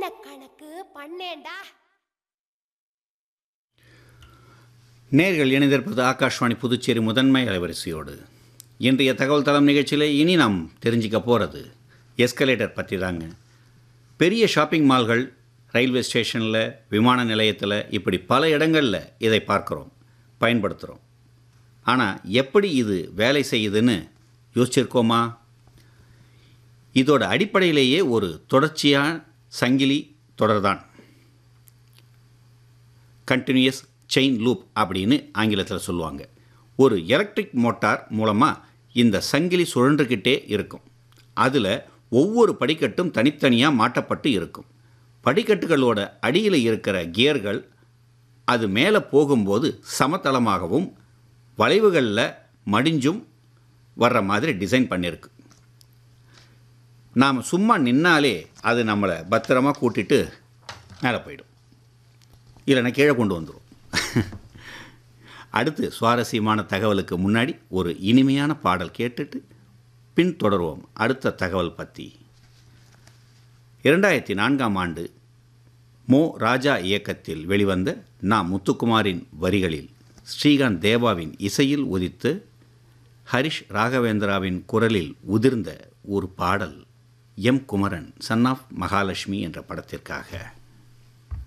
என்ன கணக்கு பண்ணேன்டா நேர்கள் இணைந்திருப்பது ஆகாஷ்வாணி புதுச்சேரி முதன்மை அலைவரிசையோடு இன்றைய தகவல் தளம் நிகழ்ச்சியில் இனி நாம் தெரிஞ்சிக்க போகிறது எஸ்கலேட்டர் பற்றி தாங்க பெரிய ஷாப்பிங் மால்கள் ரயில்வே ஸ்டேஷனில் விமான நிலையத்தில் இப்படி பல இடங்களில் இதை பார்க்குறோம் பயன்படுத்துகிறோம் ஆனால் எப்படி இது வேலை செய்யுதுன்னு யோசிச்சிருக்கோமா இதோட அடிப்படையிலேயே ஒரு தொடர்ச்சியான சங்கிலி தொடர்தான் கண்டினியூஸ் செயின் லூப் அப்படின்னு ஆங்கிலத்தில் சொல்லுவாங்க ஒரு எலக்ட்ரிக் மோட்டார் மூலமாக இந்த சங்கிலி சுழன்றுக்கிட்டே இருக்கும் அதில் ஒவ்வொரு படிக்கட்டும் தனித்தனியாக மாட்டப்பட்டு இருக்கும் படிக்கட்டுகளோட அடியில் இருக்கிற கியர்கள் அது மேலே போகும்போது சமதளமாகவும் வளைவுகளில் மடிஞ்சும் வர்ற மாதிரி டிசைன் பண்ணியிருக்கு நாம் சும்மா நின்னாலே அது நம்மளை பத்திரமா கூட்டிட்டு மேலே போயிடும் இல்லைன்னா கீழே கொண்டு வந்துடும் அடுத்து சுவாரஸ்யமான தகவலுக்கு முன்னாடி ஒரு இனிமையான பாடல் கேட்டுட்டு பின் தொடருவோம் அடுத்த தகவல் பற்றி இரண்டாயிரத்தி நான்காம் ஆண்டு மோ ராஜா இயக்கத்தில் வெளிவந்த நா முத்துக்குமாரின் வரிகளில் ஸ்ரீகாந்த் தேவாவின் இசையில் உதித்து ஹரிஷ் ராகவேந்திராவின் குரலில் உதிர்ந்த ஒரு பாடல் M Kumaran son of Mahalakshmi என்ற படத்திற்காக